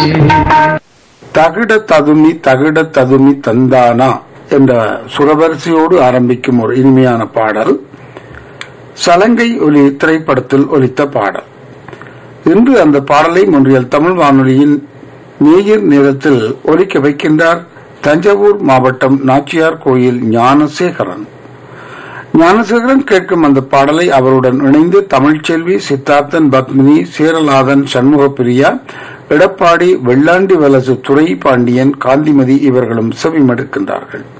தகிட ததுமி தகிட ததுமி தந்தானா என்ற சுரவரிசையோடு ஆரம்பிக்கும் ஒரு இனிமையான பாடல் சலங்கை ஒலி திரைப்படத்தில் ஒலித்த பாடல் இன்று அந்த பாடலை முன்றியல் தமிழ் வானொலியின் நீர் நேரத்தில் ஒலிக்க வைக்கின்றார் தஞ்சாவூர் மாவட்டம் நாச்சியார் கோயில் ஞானசேகரன் ஞானசேகரன் கேட்கும் அந்த பாடலை அவருடன் இணைந்து தமிழ்ச்செல்வி சித்தார்த்தன் பத்மினி சேரலாதன் சண்முகப்பிரியா எடப்பாடி வெள்ளாண்டி வலசு துறை பாண்டியன் காந்திமதி இவர்களும் செவிமடுக்கின்றார்கள்